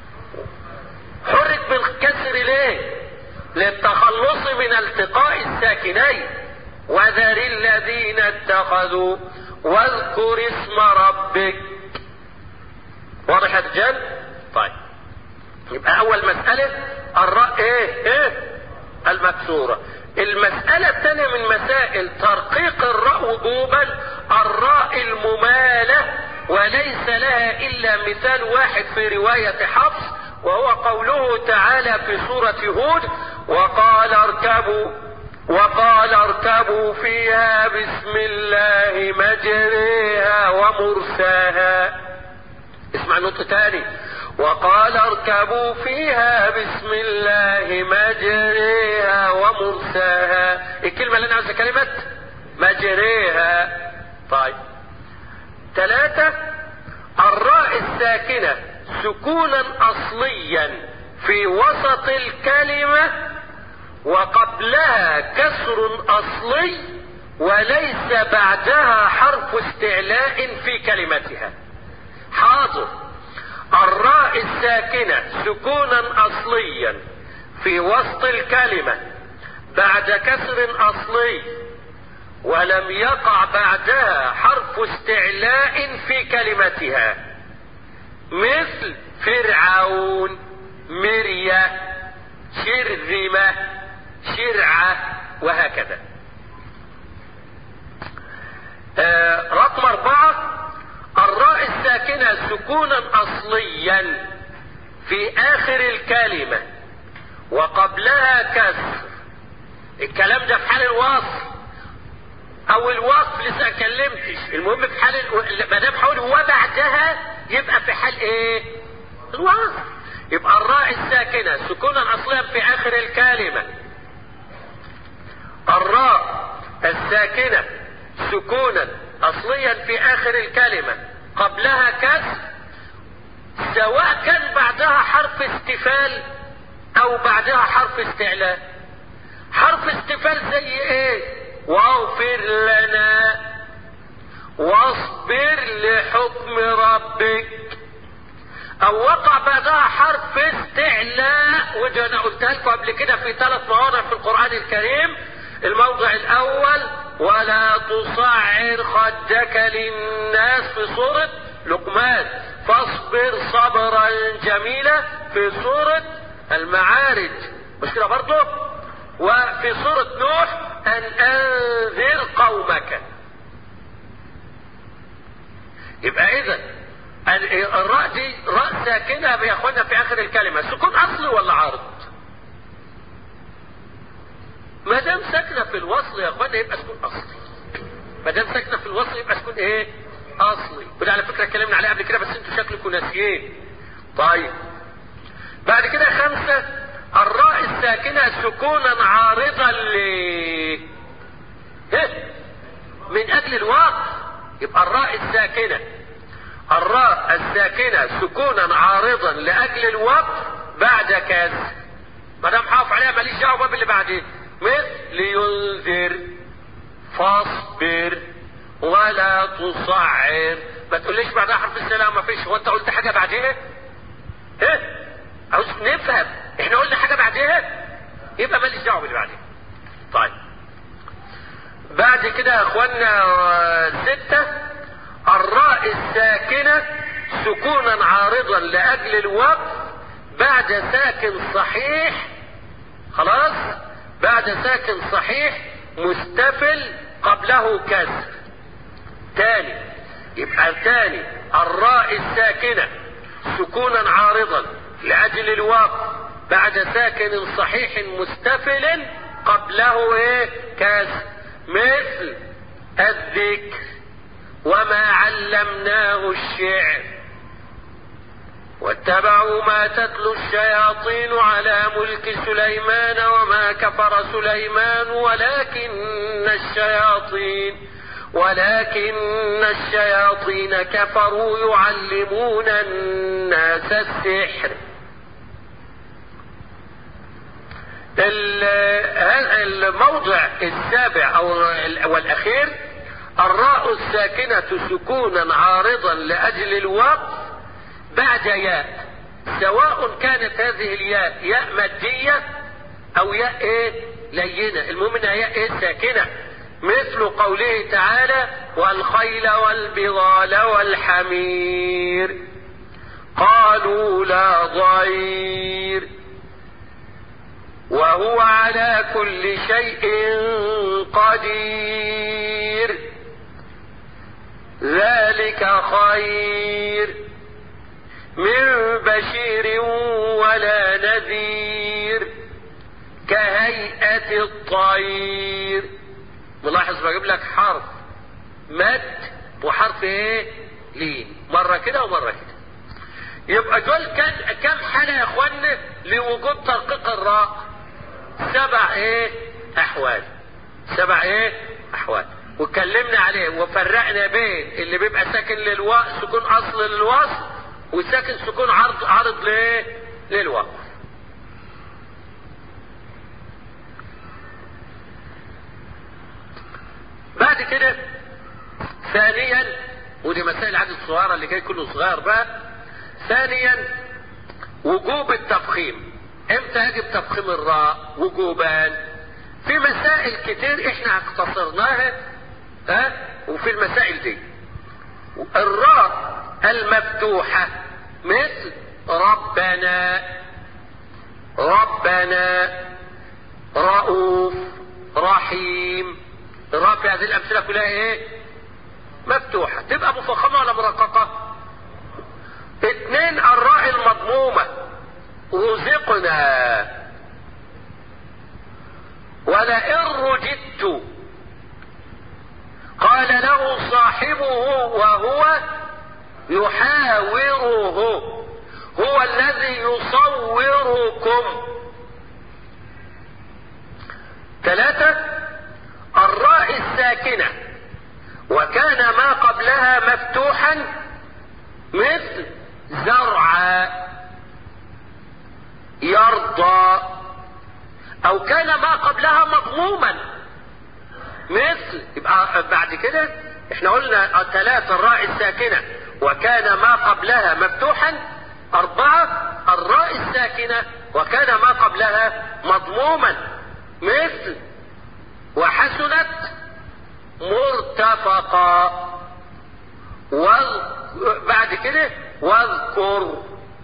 حرك بالكسر ليه للتخلص من التقاء الساكنين وذر الذين اتخذوا واذكر اسم ربك واضح يا رجال طيب يبقى اول مسألة الراء ايه ايه المكسورة المسألة الثانية من مسائل ترقيق الراء وجوبا الراء الممالة وليس لها إلا مثال واحد في رواية حفص وهو قوله تعالى في سورة هود وقال اركبوا وقال اركبوا فيها بسم الله مجريها ومرساها اسمع نقطة تاني وقال اركبوا فيها بسم الله مجريها ومرساها الكلمة اللي انا عاوزها كلمة مجريها طيب ثلاثة الراء الساكنة سكونا اصليا في وسط الكلمة وقبلها كسر اصلي وليس بعدها حرف استعلاء في كلمتها حاضر الراء الساكنة سكونا أصليا في وسط الكلمة بعد كسر أصلي ولم يقع بعدها حرف استعلاء في كلمتها مثل فرعون مرية شرذمة شرعة وهكذا آه رقم أربعة الراء الساكنة سكونا أصليا في آخر الكلمة وقبلها كسر الكلام ده في حال الوصل أو الوقف لسه كلمتش المهم في حال ما دام حول وبعدها يبقى في حال إيه؟ الوصل يبقى الراء الساكنة سكونا أصليا في آخر الكلمة الراء الساكنة سكونا اصليا في اخر الكلمة قبلها كسر سواء كان بعدها حرف استفال او بعدها حرف استعلاء حرف استفال زي ايه واغفر لنا واصبر لحكم ربك او وقع بعدها حرف استعلاء ودي انا قلتها لكم قبل كده في ثلاث مواضع في القران الكريم الموضع الاول ولا تصعر خدك للناس في سورة لقمان فاصبر صبرا جميلا في سورة المعارج مش كده برضه وفي سورة نوح أن أنذر قومك يبقى إذا الراء دي راء ساكنة يا اخوانا في آخر الكلمة سكون أصلي ولا عارض؟ ما دام ساكنه في الوصل يا اخوانا يبقى سكون اصلي ما دام ساكنه في الوصل يبقى سكون ايه اصلي وده على فكره اتكلمنا عليه قبل كده بس انتوا شكلكم ناسيين طيب بعد كده خمسه الراء الساكنه سكونا عارضا ل إيه؟ من اجل الوقت يبقى الراء الساكنه الراء الساكنه سكونا عارضا لاجل الوقت بعد كسر ما دام حاف عليها ماليش دعوه باب اللي بعدين مثل لينذر فاصبر ولا تصعر ما تقوليش بعدها حرف السلام ما فيش هو انت قلت حاجه بعدها ايه عاوز نفهم احنا قلنا حاجه بعدها يبقى ماليش دعوه باللي بعدين طيب بعد كده يا اخوانا ستة الراء الساكنة سكونا عارضا لأجل الوقت بعد ساكن صحيح خلاص بعد ساكن صحيح مستفل قبله كسر تاني يبقى تاني الراء الساكنة سكونا عارضا لأجل الوقت بعد ساكن صحيح مستفل قبله ايه كسر مثل الذكر وما علمناه الشعر واتبعوا ما تتلو الشياطين على ملك سليمان وما كفر سليمان ولكن الشياطين ولكن الشياطين كفروا يعلمون الناس السحر الموضع السابع او والاخير الراء الساكنة سكونا عارضا لاجل الوقت بعد ياء سواء كانت هذه الياء ياء مادية او ياء ايه لينة المهم انها ياء ايه ساكنة مثل قوله تعالى والخيل والبغال والحمير قالوا لا ضير وهو على كل شيء قدير ذلك خير من بشير ولا نذير كهيئة الطير ملاحظ بجيب لك حرف مد وحرف ايه لين مرة كده ومرة كده يبقى دول كان كم حالة يا اخوانا لوجود ترقيق الراء سبع ايه احوال سبع ايه احوال واتكلمنا عليه وفرقنا بين اللي بيبقى ساكن للواء سكون اصل للوصل وساكن سكون عرض عرض لايه للوقف بعد كده ثانيا ودي مسائل العدد الصغيره اللي جاي كله صغير بقى ثانيا وجوب التفخيم امتى يجب تفخيم الراء وجوبان في مسائل كتير احنا اختصرناها ها وفي المسائل دي الراء المفتوحة مثل ربنا ربنا رؤوف رحيم الراء في هذه الأمثلة كلها ايه مفتوحة تبقى مفخمة ولا مرققة اثنين الراء المضمومة رزقنا ولئن رجدت قال له صاحبه وهو يحاوره هو الذي يصوركم ثلاثة الراء الساكنة وكان ما قبلها مفتوحا مثل زرع يرضى او كان ما قبلها مضموما مثل يبقى بعد كده احنا قلنا ثلاثة الراء الساكنة وكان ما قبلها مفتوحا أربعة الراء الساكنة وكان ما قبلها مضموما مثل وحسنت مرتفقا بعد كده واذكر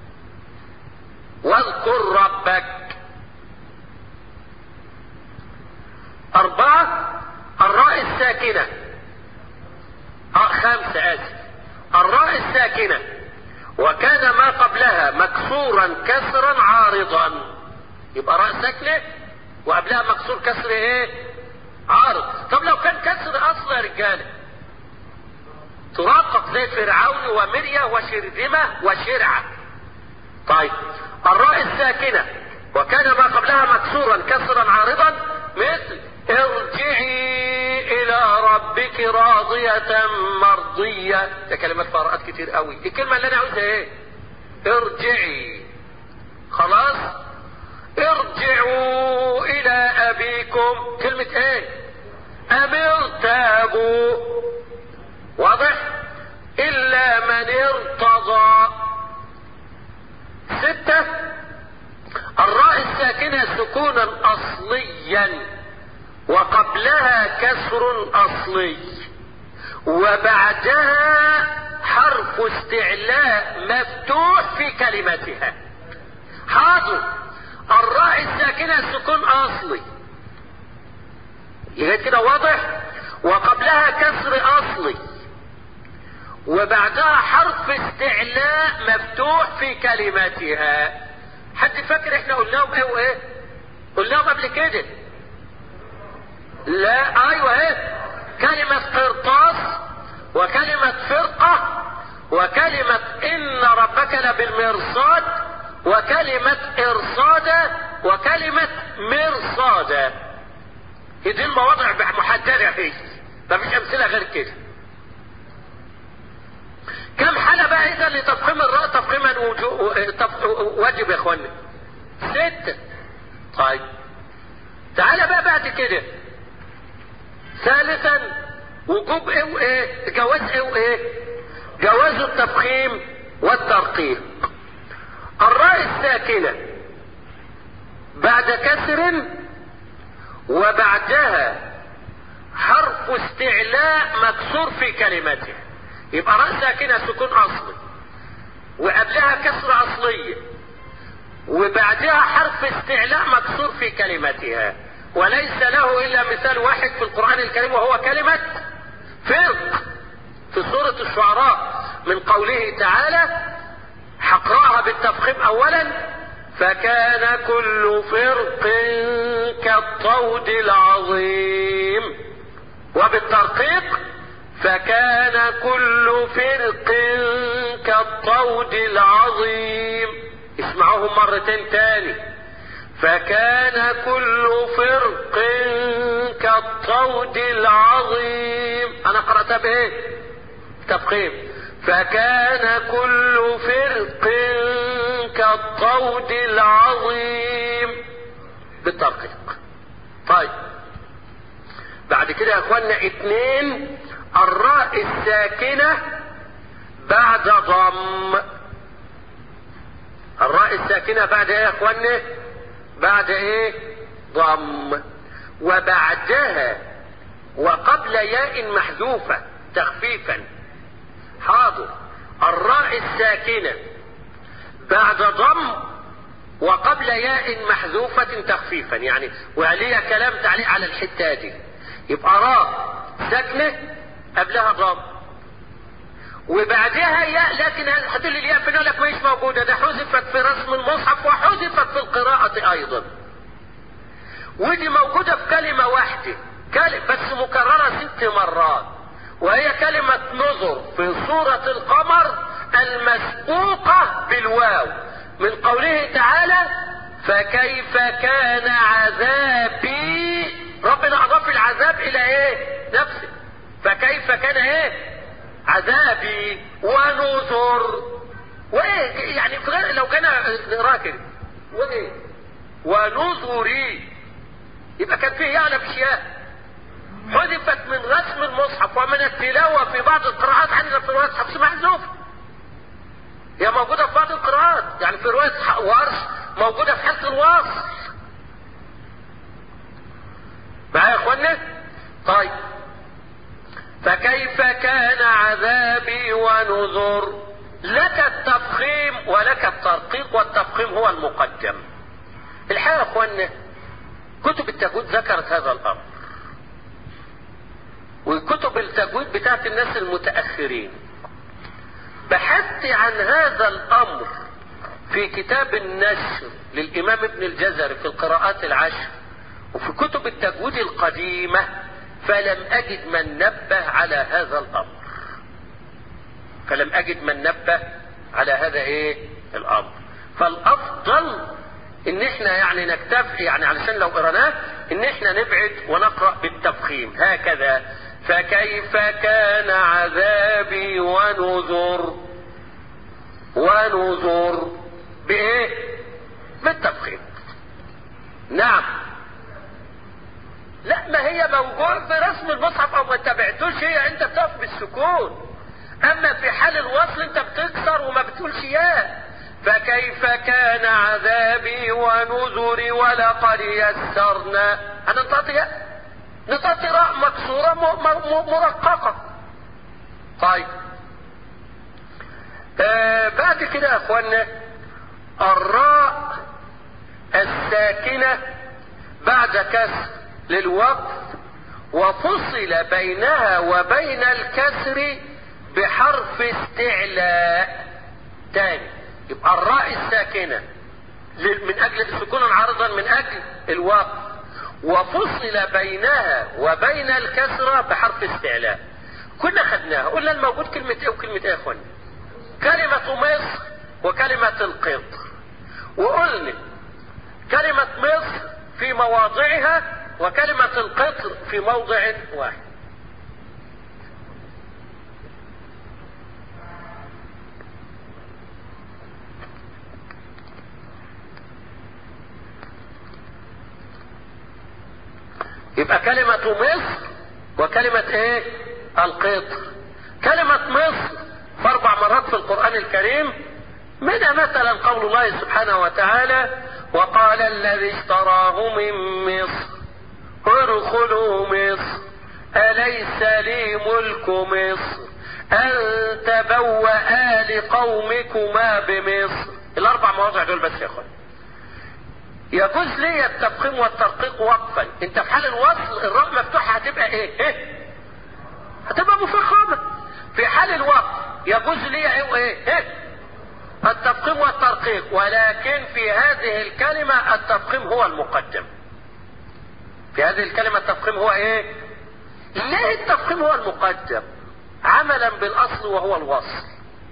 واذكر ربك أربعة الراء الساكنة آه خمسة آسف الراء الساكنة وكان ما قبلها مكسورا كسرا عارضا يبقى راء ساكنة وقبلها مكسور كسر ايه عارض طب لو كان كسر اصل يا رجاله ترقق زي فرعون ومريا وشرذمة وشرعة طيب الراء الساكنة وكان ما قبلها مكسورا كسرا عارضا مثل ارجعي الى ربك راضية مرضية ده كلمات فقرات كتير قوي الكلمة اللي انا عاوزها ايه ارجعي خلاص ارجعوا الى ابيكم كلمة ايه ام ارتابوا واضح الا من ارتضى ستة الراء الساكنة سكونا اصليا وقبلها كسر اصلي وبعدها حرف استعلاء مفتوح في كلمتها حاضر الراء الساكنة سكون اصلي لغاية كده واضح وقبلها كسر اصلي وبعدها حرف استعلاء مفتوح في كلمتها حد فاكر احنا قلناهم ايه وايه قلناهم قبل كده لا ايوه ايه كلمة قرطاس وكلمة فرقة وكلمة ان ربك لبالمرصاد وكلمة ارصادة وكلمة مرصادة دي المواضع محددة هي مفيش امثلة غير كده كم حالة بقى اذا لتفخيم الراء تفخيما وجو... تف... واجب يا اخوانا ستة طيب تعالى بقى بعد كده ثالثا وجوب ايه وايه جواز ايه وايه جواز التفخيم والترقيق الراء الساكنة بعد كسر وبعدها حرف استعلاء مكسور في كلمته يبقى راء ساكنة سكون اصلي وقبلها كسر اصلية وبعدها حرف استعلاء مكسور في كلمتها وليس له الا مثال واحد في القرآن الكريم وهو كلمة فرق في سورة الشعراء من قوله تعالى هقرأها بالتفخيم اولا فكان كل فرق كالطود العظيم وبالترقيق فكان كل فرق كالطود العظيم اسمعوهم مرتين تاني فكان كل فرق كالطود العظيم انا قرأتها بايه تفخيم فكان كل فرق كالطود العظيم بالترقيق طيب بعد كده يا اخوانا اتنين الراء الساكنة بعد ضم الراء الساكنة بعد ايه يا اخوانا بعد ايه ضم وبعدها وقبل ياء محذوفة تخفيفا حاضر الراء الساكنة بعد ضم وقبل ياء محذوفة تخفيفا يعني وعليها كلام تعليق على الحتة دي يبقى راء ساكنة قبلها ضم وبعدها ياء لكن هتقول الياء في لك مش موجودة ده حذفت في رسم المصحف وحذفت في القراءة أيضا ودي موجودة في كلمة واحدة كلمة بس مكررة ست مرات وهي كلمة نظر في سورة القمر المسبوقة بالواو من قوله تعالى فكيف كان عذابي ربنا اضاف العذاب الى ايه نفسه فكيف كان ايه عذابي ونذر وايه يعني لو كان راكب وايه ونذري يبقى كان فيه يعلم اشياء حذفت من رسم المصحف ومن التلاوة في بعض القراءات عندنا في رواية حفص محذوفة هي موجودة في بعض القراءات يعني في رواية ورش موجودة في حالة الوصل معايا يا اخوانا طيب فكيف كان عذابي ونذر لك التفخيم ولك الترقيق والتفخيم هو المقدم الحقيقة يا اخوانا كتب التجويد ذكرت هذا الامر وكتب التجويد بتاعت الناس المتأخرين بحثت عن هذا الامر في كتاب النشر للامام ابن الجزري في القراءات العشر وفي كتب التجويد القديمة فلم أجد من نبه على هذا الأمر فلم أجد من نبه على هذا إيه الأمر فالأفضل إن إحنا يعني نكتفي يعني علشان لو قرناه إن إحنا نبعد ونقرأ بالتفخيم هكذا فكيف كان عذابي ونذر ونذر بإيه؟ بالتفخيم نعم لا ما هي موجود في رسم المصحف او ما تبعتوش هي انت بتقف بالسكون اما في حال الوصل انت بتكسر وما بتقولش يا فكيف كان عذابي ونذري ولقد يسرنا انا نطاطي نطاطي راء مكسورة م- م- مرققة طيب آه بعد كده يا اخوانا الراء الساكنة بعد كسر للوقف وفصل بينها وبين الكسر بحرف استعلاء تاني يبقى الراء الساكنة لل- من اجل سكونا عارضا من اجل الوقف وفصل بينها وبين الكسرة بحرف استعلاء كنا خدناها قلنا الموجود كلمة ايه وكلمة ايه يا اخوانا كلمة مصر وكلمة القطر وقلنا كلمة مصر في مواضعها وكلمة القطر في موضع واحد يبقى كلمة مصر وكلمة ايه القطر كلمة مصر في اربع مرات في القرآن الكريم منها مثلا قول الله سبحانه وتعالى وقال الذي اشتراه من مصر ادخلوا مصر أليس لي ملك مصر أن تبوأ لقومكما بمصر الأربع مواضع دول بس يا اخوان يجوز لي التفخيم والترقيق وقفا انت في حال الوصل الراء مفتوحة هتبقى ايه ايه هتبقى مفخمة في حال الوقف يجوز لي ايه وايه ايه التفخيم والترقيق ولكن في هذه الكلمة التفخيم هو المقدم في هذه الكلمة التفخيم هو ايه ليه التفخيم هو المقدم عملا بالاصل وهو الوصل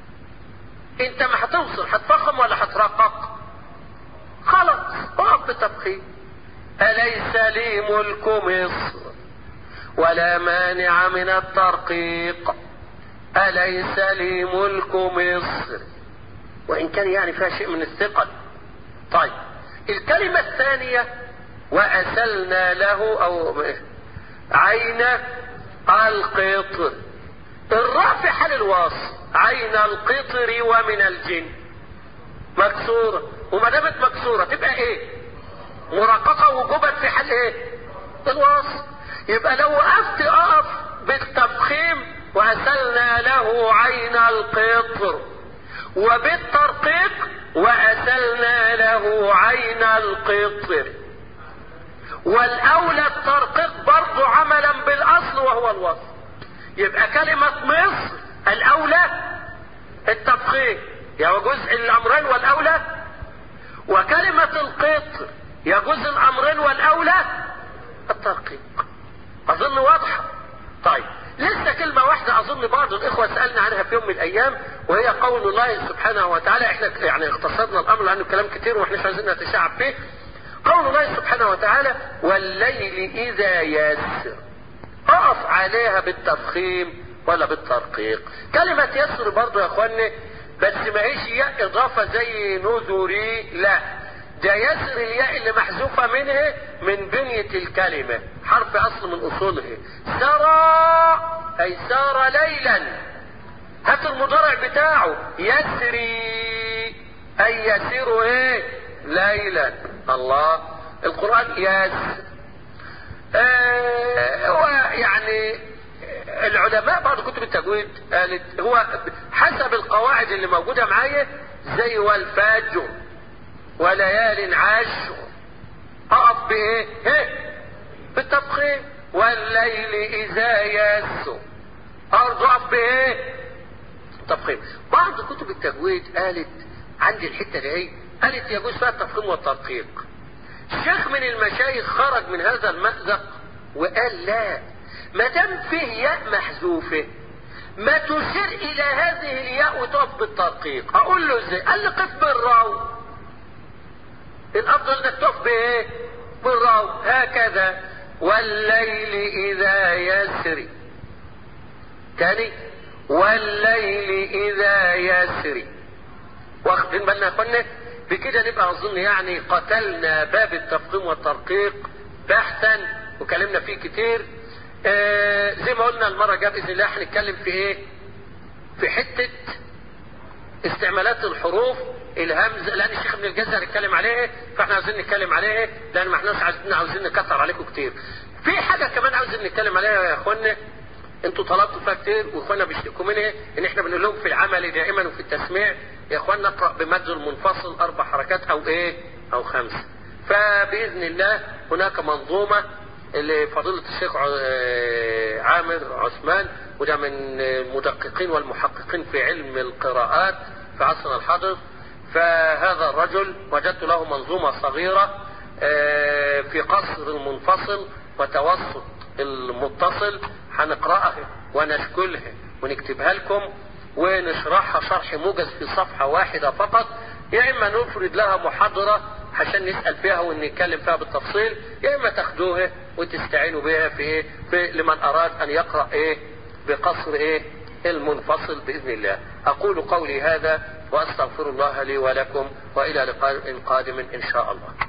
انت ما هتوصل هتفخم ولا هترقق خلاص اقف بتفخيم اليس لي ملك مصر ولا مانع من الترقيق اليس لي ملك مصر وان كان يعني فيها شيء من الثقل طيب الكلمة الثانية وأسلنا له أو عين القطر الراء في حال الوصل عين القطر ومن الجن مكسورة وما دامت مكسورة تبقى ايه مرققة وجوبا في حال ايه الوصل يبقى لو وقفت اقف بالتفخيم وأسلنا له عين القطر وبالترقيق وأسلنا له عين القطر والأولى الترقيق برضو عملا بالأصل وهو الوصل يبقى كلمة مصر الأولى التفخيم يجوز الأمرين والأولى وكلمة القطر يجوز الأمرين والأولى الترقيق أظن واضحة طيب لسه كلمة واحدة أظن بعض الإخوة سألنا عنها في يوم من الأيام وهي قول الله سبحانه وتعالى إحنا يعني اختصرنا الأمر لأنه كلام كتير وإحنا مش عايزين نتشعب فيه قول الله سبحانه وتعالى والليل إذا يسر أقف عليها بالتفخيم ولا بالترقيق كلمة يسر برضو يا أخواني بس ما هيش ياء إضافة زي نذري لا ده يسر الياء اللي محذوفة منه من بنية الكلمة حرف أصل من أصولها سرى أي سار ليلا هات المضارع بتاعه يسري أي يسير إيه ليلا الله القرآن يسر آه هو يعني العلماء بعض كتب التجويد قالت هو حسب القواعد اللي موجودة معايا زي والفجر وليال عشر اقف بايه ايه بالتفخيم والليل اذا يسر برضه اقف بايه تفخيم بعض كتب التجويد قالت عندي الحته دي ايه قالت يجوز فيها التفخيم والترقيق شيخ من المشايخ خرج من هذا المأزق وقال لا ما دام فيه ياء محذوفه ما تشير الى هذه الياء وتقف بالترقيق اقول له ازاي قال لي قف بالراو الافضل انك تقف بايه بالراو هكذا والليل اذا يسري تاني والليل اذا يسري واخدين بالنا يا اخوانا بكده نبقى اظن يعني قتلنا باب التفخيم والترقيق بحثا وكلمنا فيه كتير آه زي ما قلنا المره الجايه باذن الله هنتكلم في ايه؟ في حته استعمالات الحروف الهمز لان الشيخ ابن الجزر اتكلم عليه فاحنا عاوزين نتكلم عليه لان ما احناش عايزين عاوزين نكتر عليكم كتير. في حاجه كمان عاوزين نتكلم عليها يا اخوانا انتوا طلبتوا فيها كتير واخوانا بيشتكوا منها ان احنا بنقول لهم في العمل دائما وفي التسميع يا اخوانا نقرا بمد المنفصل اربع حركات او ايه؟ او خمسه. فباذن الله هناك منظومه لفضيلة الشيخ عامر عثمان وده من المدققين والمحققين في علم القراءات في عصرنا الحاضر فهذا الرجل وجدت له منظومة صغيرة في قصر المنفصل وتوسط المتصل هنقرأها ونشكلها ونكتبها لكم ونشرحها شرح موجز في صفحة واحدة فقط يا إما نفرد لها محاضرة عشان نسأل فيها ونتكلم فيها بالتفصيل يا إما تاخدوها وتستعينوا بها في إيه في لمن أراد أن يقرأ إيه بقصر إيه المنفصل بإذن الله أقول قولي هذا وأستغفر الله لي ولكم وإلى لقاء قادم إن شاء الله